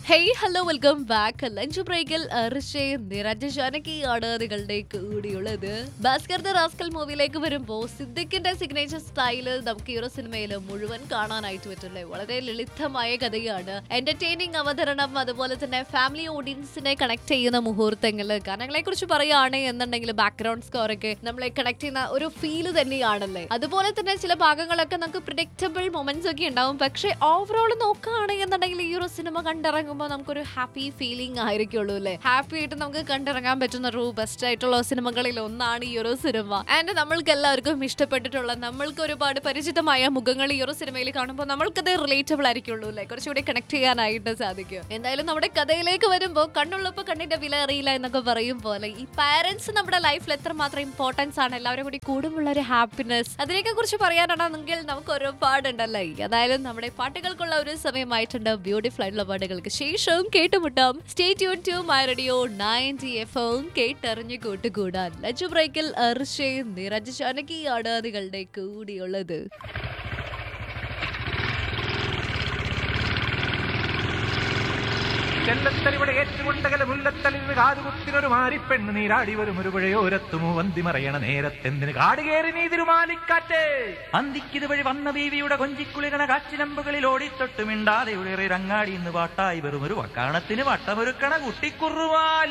hey hello welcome back lunch ബ്രേക്കിൽ ഋഷയും നിരഞ്ജ ജാനകിയാണ് നിങ്ങളുടെ കൂടിയുള്ളത് ഭാസ്കർ ദ റാസ്കൽ മൂവിയിലേക്ക് വരുമ്പോൾ സിദ്ദിഖിന്റെ സിഗ്നേച്ചർ സ്റ്റൈലിൽ നമുക്ക് ഈ ഒരു സിനിമയിൽ മുഴുവൻ കാണാനായിട്ട് പറ്റില്ലേ വളരെ ലളിതമായ കഥയാണ് എന്റർടൈനിങ് അവതരണം അതുപോലെ തന്നെ ഫാമിലി ഓഡിയൻസിനെ കണക്ട് ചെയ്യുന്ന മുഹൂർത്തങ്ങൾ ഗാനങ്ങളെ കുറിച്ച് പറയുകയാണ് എന്നുണ്ടെങ്കിൽ ബാക്ക്ഗ്രൗണ്ട് സ്കോർ ഒക്കെ നമ്മളെ കണക്ട് ചെയ്യുന്ന ഒരു ഫീല് തന്നെയാണല്ലേ അതുപോലെ തന്നെ ചില ഭാഗങ്ങളൊക്കെ നമുക്ക് പ്രിഡിക്റ്റബിൾ മൊമെന്റ്സ് ഒക്കെ ഉണ്ടാവും പക്ഷേ ഓവറോൾ നോക്കുകയാണെന്നുണ്ടെങ്കിൽ ഈ ഒരു സിനിമ കണ്ടിറങ്ങുമ്പോൾ നമുക്കൊരു ഹാപ്പി ഫീലിംഗ് ആയിരിക്കുള്ളൂ അല്ലേ ഹാപ്പി ആയിട്ട് നമുക്ക് കണ്ടിറങ്ങാൻ പറ്റുന്ന ഒരു ബെസ്റ്റ് ആയിട്ടുള്ള സിനിമകളിൽ ഒന്നാണ് ഈ ഒരു സിനിമ ആൻഡ് നമ്മൾക്ക് എല്ലാവർക്കും ഇഷ്ടപ്പെട്ടിട്ടുള്ള നമ്മൾക്ക് ഒരുപാട് പരിചിതമായ മുഖങ്ങൾ ഈ ഒരു സിനിമയിൽ കാണുമ്പോൾ നമ്മൾക്കത് റിലേറ്റബിൾ ആയിരിക്കുള്ളൂ അല്ലേ കുറച്ചുകൂടി കണക്ട് ചെയ്യാനായിട്ട് സാധിക്കും എന്തായാലും നമ്മുടെ കഥയിലേക്ക് വരുമ്പോൾ കണ്ണുള്ളപ്പോൾ കണ്ണിന്റെ വില അറിയില്ല എന്നൊക്കെ പറയും പോലെ ഈ പാരന്റ്സ് നമ്മുടെ ലൈഫിൽ എത്രമാത്രം ഇമ്പോർട്ടൻസ് ആണ് എല്ലാവരും കൂടി കൂടുമുള്ള ഒരു ഹാപ്പിനെസ് അതിനെയൊക്കെ കുറിച്ച് പറയാനാണെങ്കിൽ നമുക്ക് ഒരുപാടുണ്ടല്ലേ അതായത് നമ്മുടെ പാട്ടുകൾക്കുള്ള ഒരു സമയമായിട്ടുണ്ട് ബ്യൂട്ടിഫുൾ ആയിട്ടുള്ള പാട്ടുകൾക്ക് ശേഷവും കേട്ടുമുട്ടാം stay tune to my radio ninety F M കേട്ടറിഞ്ഞു കൂട്ടുകൂടാൻ ലഞ്ച് ബ്രേക്കിൽ അർഷയും നിരജ് ജാനകിയാണ് നിങ്ങളുടെ കൂടിയുള്ളത് ചെല്ലത്തലിവിടെ ഏറ്റുകൊണ്ടകല മുല്ലത്തലിന് കാതുകുത്തിനൊരു മാരിപ്പെണ്ണ് നീരാടി വരും ഒരു പുഴയോരത്തുമു വന്തി മറയണ നേരത്തെന്തിന് കാടുകേറി നീ തിരുമാലിക്കാറ്റ് അന്തിക്കിത് വഴി വന്ന ബീവിയുടെ കൊഞ്ചിക്കുളിരണ കാച്ചിലമ്പുകളിൽ ഓടിത്തൊട്ട് മിണ്ടാതെ ഉളിറി രങ്ങാടി ഇന്ന് പാട്ടായി വെറും ഒരു വക്കാണത്തിന് വട്ടമൊരുക്കണ കുട്ടിക്കുറുവാലി